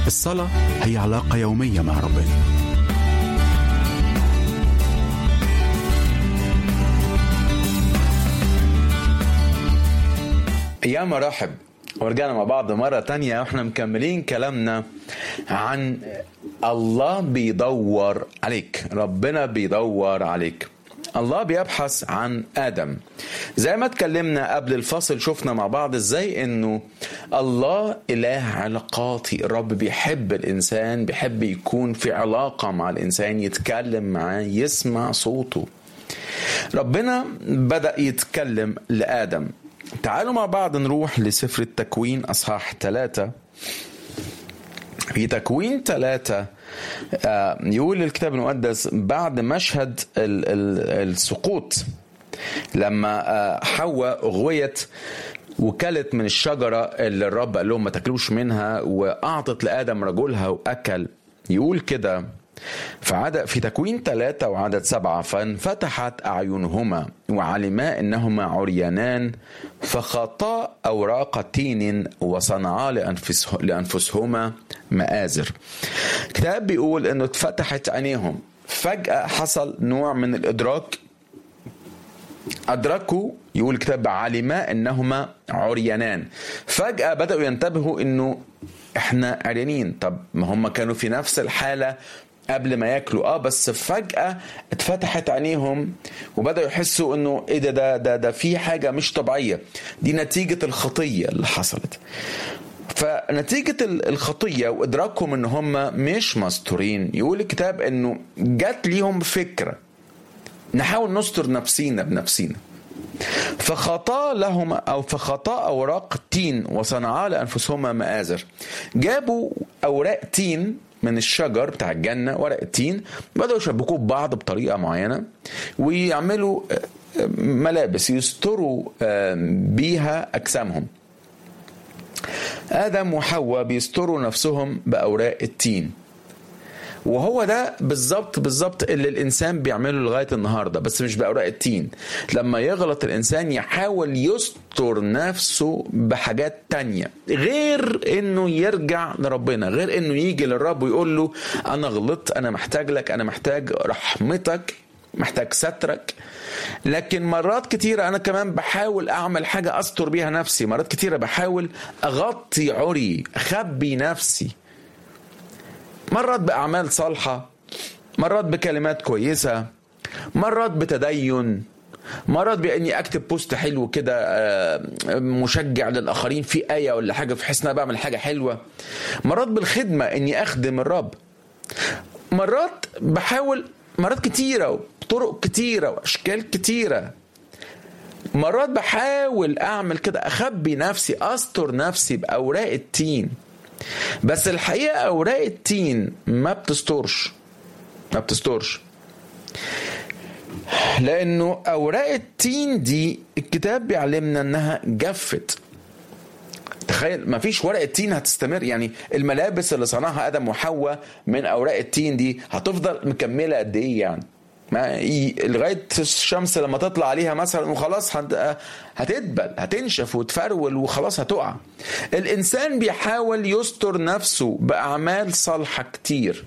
الصلاة هي علاقة يومية مع ربنا يا مرحب ورجعنا مع بعض مرة تانية واحنا مكملين كلامنا عن الله بيدور عليك ربنا بيدور عليك الله بيبحث عن آدم زي ما اتكلمنا قبل الفصل شفنا مع بعض ازاي انه الله إله علاقاتي الرب بيحب الإنسان بيحب يكون في علاقة مع الإنسان يتكلم معاه يسمع صوته ربنا بدأ يتكلم لآدم تعالوا مع بعض نروح لسفر التكوين أصحاح ثلاثة في تكوين ثلاثة يقول الكتاب المقدس بعد مشهد ال- ال- السقوط لما حواء غويت وكلت من الشجرة اللي الرب قال لهم ما تاكلوش منها وأعطت لآدم رجلها وأكل يقول كده فعدد في تكوين ثلاثة وعدد سبعة فانفتحت أعينهما وعلما أنهما عريانان فخطا أوراق تين وصنعا لأنفسه لأنفسهما مآزر الكتاب بيقول أنه اتفتحت عينيهم فجأة حصل نوع من الإدراك أدركوا يقول الكتاب علما أنهما عريانان فجأة بدأوا ينتبهوا أنه احنا عريانين طب ما هم كانوا في نفس الحالة قبل ما ياكلوا اه بس فجأة اتفتحت عينيهم وبدأوا يحسوا انه ايه ده ده ده, ده في حاجة مش طبيعية دي نتيجة الخطية اللي حصلت فنتيجة الخطية وإدراكهم إن هم مش مستورين يقول الكتاب إنه جات ليهم فكرة نحاول نستر نفسينا بنفسينا فخطا لهما او فخطا اوراق تين وصنعا لانفسهما مآزر جابوا اوراق تين من الشجر بتاع الجنه ورق التين بداوا يشبكوه ببعض بطريقه معينه ويعملوا ملابس يستروا بيها اجسامهم ادم وحواء بيستروا نفسهم باوراق التين وهو ده بالظبط بالظبط اللي الانسان بيعمله لغايه النهارده بس مش باوراق التين لما يغلط الانسان يحاول يستر نفسه بحاجات تانية غير انه يرجع لربنا غير انه يجي للرب ويقول له انا غلطت انا محتاج لك انا محتاج رحمتك محتاج سترك لكن مرات كتيرة أنا كمان بحاول أعمل حاجة أستر بيها نفسي مرات كتيرة بحاول أغطي عري أخبي نفسي مرات بأعمال صالحة مرات بكلمات كويسة مرات بتدين مرات باني اكتب بوست حلو كده مشجع للاخرين في ايه ولا حاجه في حس ان انا بعمل حاجه حلوه مرات بالخدمه اني اخدم الرب مرات بحاول مرات كتيره وطرق كتيره واشكال كتيره مرات بحاول اعمل كده اخبي نفسي استر نفسي باوراق التين بس الحقيقه اوراق التين ما بتسترش ما بتسترش لانه اوراق التين دي الكتاب بيعلمنا انها جفت تخيل ما فيش ورقه تين هتستمر يعني الملابس اللي صنعها ادم وحواء من اوراق التين دي هتفضل مكمله قد ايه يعني ما لغايه الشمس لما تطلع عليها مثلا وخلاص هتدبل هتنشف وتفرول وخلاص هتقع الانسان بيحاول يستر نفسه باعمال صالحه كتير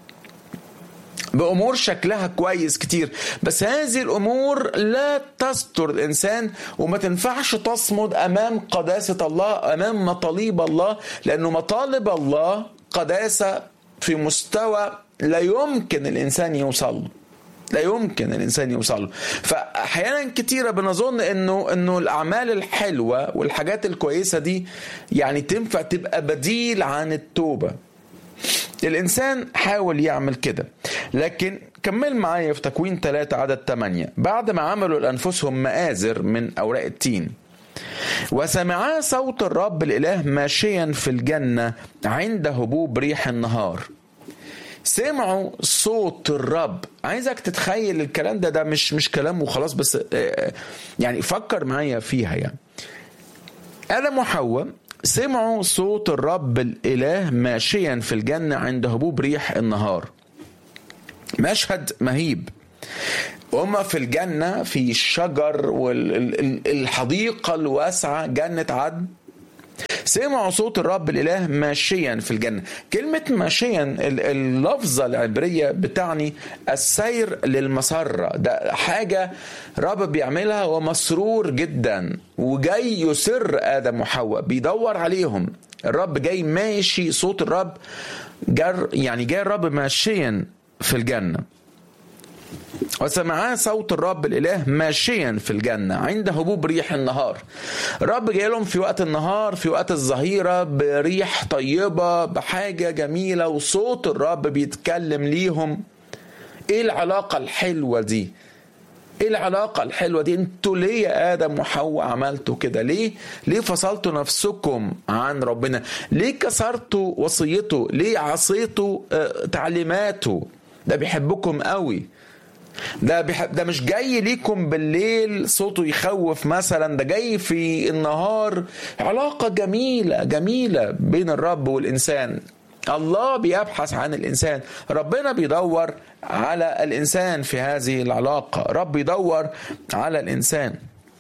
بامور شكلها كويس كتير بس هذه الامور لا تستر الانسان وما تنفعش تصمد امام قداسه الله امام مطالب الله لانه مطالب الله قداسه في مستوى لا يمكن الانسان يوصل له لا يمكن الانسان يوصل له فاحيانا كتيره بنظن انه انه الاعمال الحلوه والحاجات الكويسه دي يعني تنفع تبقى بديل عن التوبه الإنسان حاول يعمل كده لكن كمل معايا في تكوين 3 عدد 8 بعد ما عملوا لأنفسهم مآزر من أوراق التين وسمعا صوت الرب الإله ماشيا في الجنة عند هبوب ريح النهار سمعوا صوت الرب عايزك تتخيل الكلام ده ده مش مش كلام وخلاص بس يعني فكر معايا فيها يعني آدم وحواء سمعوا صوت الرب الإله ماشيا في الجنة عند هبوب ريح النهار مشهد مهيب هما في الجنة في الشجر والحديقة الواسعة جنة عدن سمعوا صوت الرب الاله ماشيا في الجنه كلمه ماشيا ال- اللفظه العبريه بتعني السير للمسره ده حاجه رب بيعملها ومسرور جدا وجاي يسر ادم وحواء بيدور عليهم الرب جاي ماشي صوت الرب جر يعني جاي الرب ماشيا في الجنه وسمعاه صوت الرب الاله ماشيا في الجنه عند هبوب ريح النهار الرب جاي لهم في وقت النهار في وقت الظهيره بريح طيبه بحاجه جميله وصوت الرب بيتكلم ليهم ايه العلاقه الحلوه دي ايه العلاقة الحلوة دي انتوا ليه يا ادم وحواء عملتوا كده ليه ليه فصلتوا نفسكم عن ربنا ليه كسرتوا وصيته ليه عصيتوا آه، تعليماته ده بيحبكم قوي ده بيحب ده مش جاي ليكم بالليل صوته يخوف مثلا ده جاي في النهار علاقة جميلة جميلة بين الرب والإنسان الله بيبحث عن الإنسان ربنا بيدور على الإنسان في هذه العلاقة رب يدور على الإنسان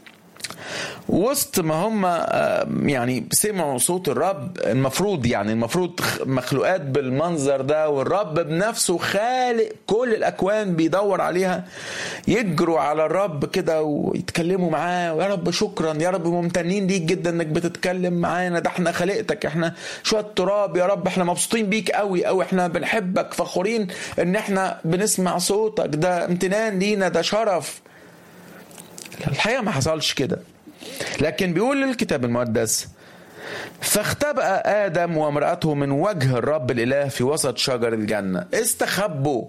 وسط ما هم آه، يعني سمعوا صوت الرب المفروض يعني المفروض مخلوقات بالمنظر ده والرب بنفسه خالق كل الاكوان بيدور عليها يجروا على الرب كده ويتكلموا معاه ويا رب شكرا يا رب ممتنين ليك جدا انك بتتكلم معانا ده احنا خلقتك احنا شويه تراب يا رب احنا مبسوطين بيك قوي قوي احنا بنحبك فخورين ان احنا بنسمع صوتك ده امتنان لينا ده شرف الحقيقه ما حصلش كده لكن بيقول الكتاب المقدس فاختبأ آدم وامرأته من وجه الرب الإله في وسط شجر الجنة استخبوا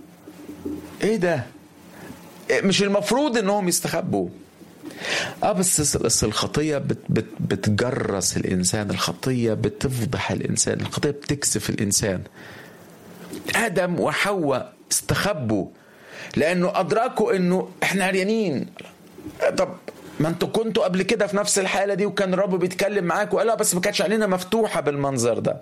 ايه ده إيه مش المفروض انهم يستخبوا اه بس بس الخطيه بت بت بتجرس الانسان الخطيه بتفضح الانسان الخطيه بتكسف الانسان ادم وحواء استخبوا لانه ادركوا انه احنا عريانين طب ما انتوا كنتوا قبل كده في نفس الحاله دي وكان الرب بيتكلم معاك وقال لا بس ما كانتش عينينا مفتوحه بالمنظر ده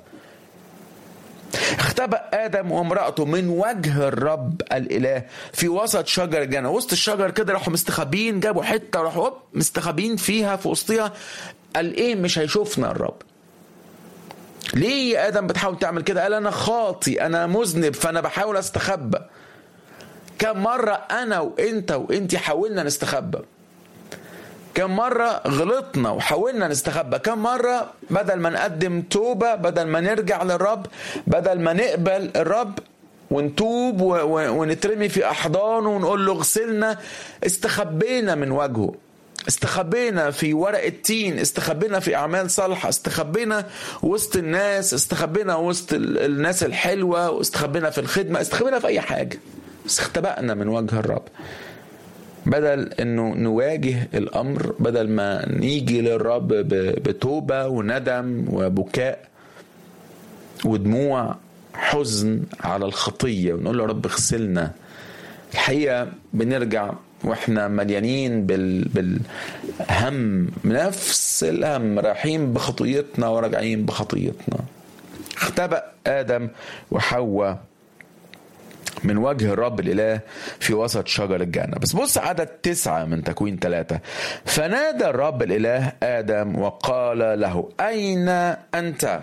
اختبأ آدم وامرأته من وجه الرب الإله في وسط شجر الجنة وسط الشجر كده راحوا مستخبين جابوا حتة راحوا هوب مستخبين فيها في وسطها قال إيه مش هيشوفنا الرب ليه يا آدم بتحاول تعمل كده قال أنا خاطي أنا مذنب فأنا بحاول أستخبى كم مرة أنا وإنت وإنتي حاولنا نستخبى كم مرة غلطنا وحاولنا نستخبى كم مرة بدل ما نقدم توبة بدل ما نرجع للرب بدل ما نقبل الرب ونتوب و- و- ونترمي في أحضانه ونقول له اغسلنا استخبينا من وجهه استخبينا في ورق التين استخبينا في أعمال صالحة استخبينا وسط الناس استخبينا وسط ال- الناس الحلوة واستخبينا في الخدمة استخبينا في أي حاجة بس اختبأنا من وجه الرب بدل انه نواجه الامر بدل ما نيجي للرب ب- بتوبه وندم وبكاء ودموع حزن على الخطيه ونقول له يا رب اغسلنا الحقيقه بنرجع واحنا مليانين بال... بالهم نفس الهم رايحين بخطيتنا وراجعين بخطيتنا اختبأ ادم وحواء من وجه الرب الإله في وسط شجر الجنة بس بص عدد تسعة من تكوين ثلاثة فنادى الرب الإله آدم وقال له أين أنت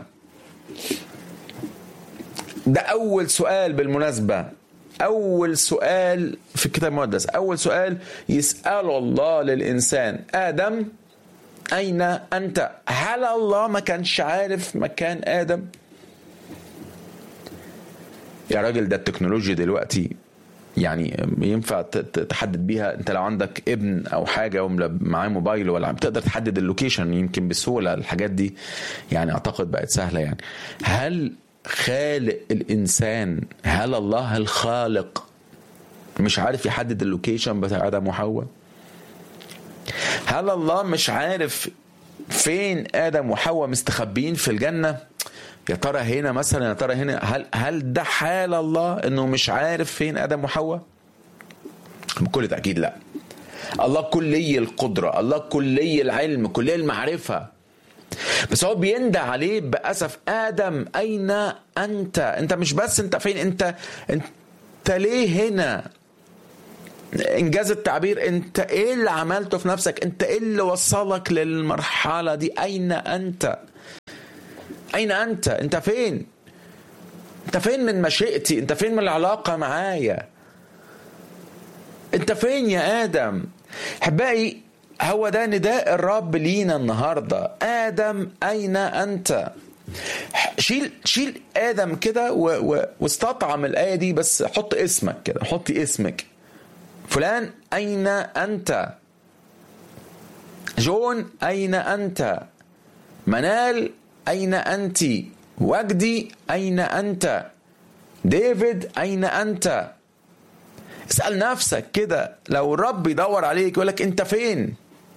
ده أول سؤال بالمناسبة أول سؤال في الكتاب المقدس أول سؤال يسأله الله للإنسان آدم أين أنت هل الله ما كانش عارف مكان آدم يا راجل ده التكنولوجيا دلوقتي يعني ينفع ت- ت- تحدد بيها انت لو عندك ابن او حاجه ومعاه موبايل ولا بتقدر تحدد اللوكيشن يمكن بسهوله الحاجات دي يعني اعتقد بقت سهله يعني هل خالق الانسان هل الله الخالق مش عارف يحدد اللوكيشن بتاع ادم وحواء هل الله مش عارف فين ادم وحواء مستخبين في الجنه يا ترى هنا مثلا يا ترى هنا هل هل ده حال الله انه مش عارف فين ادم وحواء بكل تاكيد لا الله كلي القدره الله كلي العلم كلي المعرفه بس هو بيندى عليه باسف ادم اين انت انت مش بس انت فين انت انت ليه هنا انجاز التعبير انت ايه اللي عملته في نفسك انت ايه اللي وصلك للمرحله دي اين انت اين انت انت فين انت فين من مشيئتي انت فين من العلاقه معايا انت فين يا ادم احبائي هو ده نداء الرب لينا النهارده ادم اين انت شيل شيل ادم كده و- و- واستطعم الايه دي بس حط اسمك كده حطي اسمك فلان اين انت جون اين انت منال اين انت وجدي اين انت ديفيد اين انت اسال نفسك كده لو الرب يدور عليك يقول لك انت فين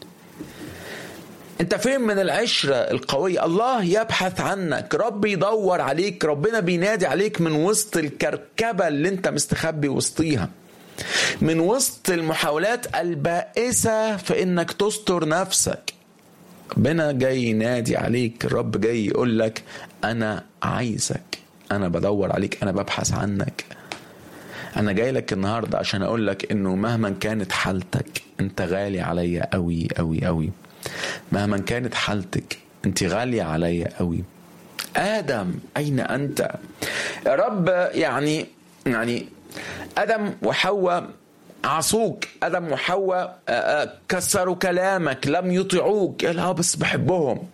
انت فين من العشرة القوية الله يبحث عنك رب يدور عليك ربنا بينادي عليك من وسط الكركبة اللي انت مستخبي وسطيها من وسط المحاولات البائسة في انك تستر نفسك ربنا جاي ينادي عليك الرب جاي يقول لك انا عايزك انا بدور عليك انا ببحث عنك انا جاي لك النهارده عشان اقول لك انه مهما كانت حالتك انت غالي عليا قوي قوي قوي مهما كانت حالتك انت غالية عليا قوي ادم اين انت يا رب يعني يعني ادم وحواء عصوك ادم وحواء آه، آه، كسروا كلامك لم يطيعوك قال اه بس بحبهم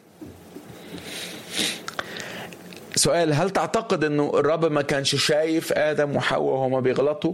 سؤال هل تعتقد انه الرب ما كانش شايف ادم وحواء وهما بيغلطوا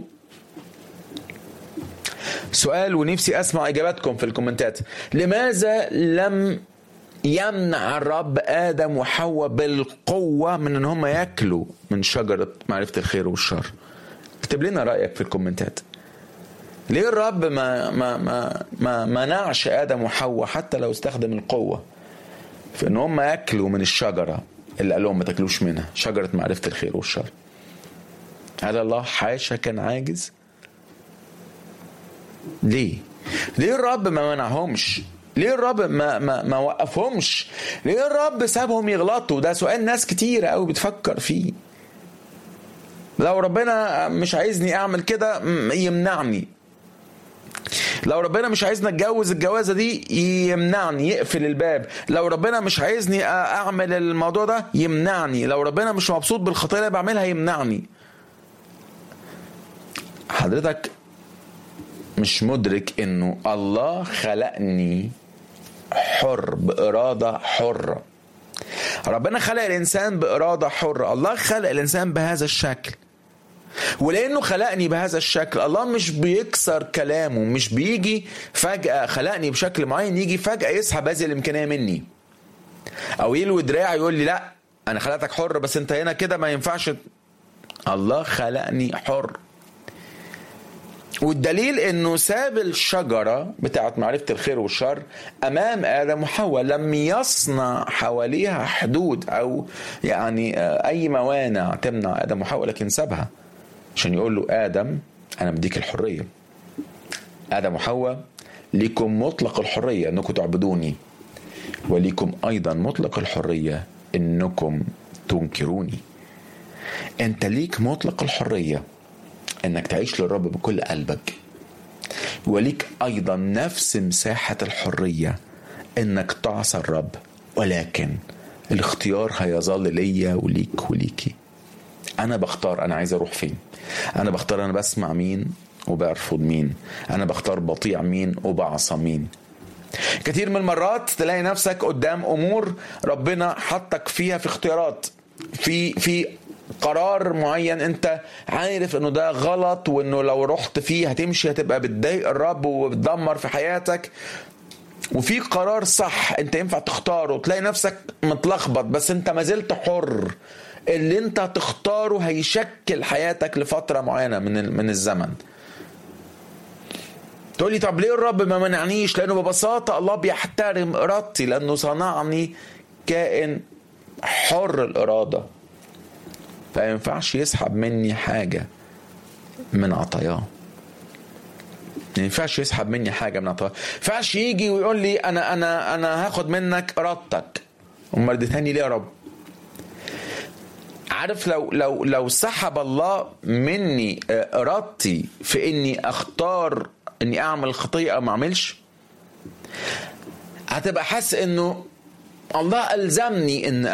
سؤال ونفسي اسمع اجاباتكم في الكومنتات لماذا لم يمنع الرب ادم وحواء بالقوه من ان هم ياكلوا من شجره معرفه الخير والشر اكتب لنا رايك في الكومنتات ليه الرب ما ما ما ما منعش ادم وحواء حتى لو استخدم القوه في ان هم ياكلوا من الشجره اللي قال لهم ما تاكلوش منها شجره معرفه الخير والشر هل الله حاشا كان عاجز ليه ليه الرب ما منعهمش ليه الرب ما ما ما وقفهمش ليه الرب سابهم يغلطوا ده سؤال ناس كتيرة قوي بتفكر فيه لو ربنا مش عايزني اعمل كده م- يمنعني لو ربنا مش عايزني اتجوز الجوازه دي يمنعني يقفل الباب لو ربنا مش عايزني أ- اعمل الموضوع ده يمنعني لو ربنا مش مبسوط بالخطيه اللي بعملها يمنعني حضرتك مش مدرك انه الله خلقني حر بإرادة حرة ربنا خلق الإنسان بإرادة حرة الله خلق الإنسان بهذا الشكل ولأنه خلقني بهذا الشكل الله مش بيكسر كلامه مش بيجي فجأة خلقني بشكل معين يجي فجأة يسحب هذه الإمكانية مني أو يلوي دراعي يقول لي لا أنا خلقتك حر بس أنت هنا كده ما ينفعش الله خلقني حر والدليل انه ساب الشجره بتاعت معرفه الخير والشر امام ادم وحواء لم يصنع حواليها حدود او يعني آه، اي موانع تمنع ادم وحواء لكن سابها عشان يقول له ادم انا مديك الحريه ادم وحواء ليكم مطلق الحريه انكم تعبدوني وليكم ايضا مطلق الحريه انكم تنكروني انت ليك مطلق الحريه انك تعيش للرب بكل قلبك وليك ايضا نفس مساحه الحريه انك تعصى الرب ولكن الاختيار هيظل ليا وليك وليكي انا بختار انا عايز اروح فين انا بختار انا بسمع مين وبرفض مين انا بختار بطيع مين وبعصى مين كتير من المرات تلاقي نفسك قدام امور ربنا حطك فيها في اختيارات في في قرار معين انت عارف انه ده غلط وانه لو رحت فيه هتمشي هتبقى بتضايق الرب وبتدمر في حياتك وفي قرار صح انت ينفع تختاره تلاقي نفسك متلخبط بس انت ما زلت حر اللي انت تختاره هيشكل حياتك لفتره معينه من من الزمن تقول لي طب ليه الرب ما منعنيش لانه ببساطه الله بيحترم ارادتي لانه صنعني كائن حر الاراده فما ينفعش يسحب مني حاجه من عطاياه ما ينفعش يسحب مني حاجه من عطاياه ما ينفعش يجي ويقول لي انا انا انا هاخد منك ارادتك امال اديتهاني ليه يا رب عارف لو لو لو سحب الله مني ارادتي في اني اختار اني اعمل خطيه او ما اعملش هتبقى حاسس انه الله الزمني ان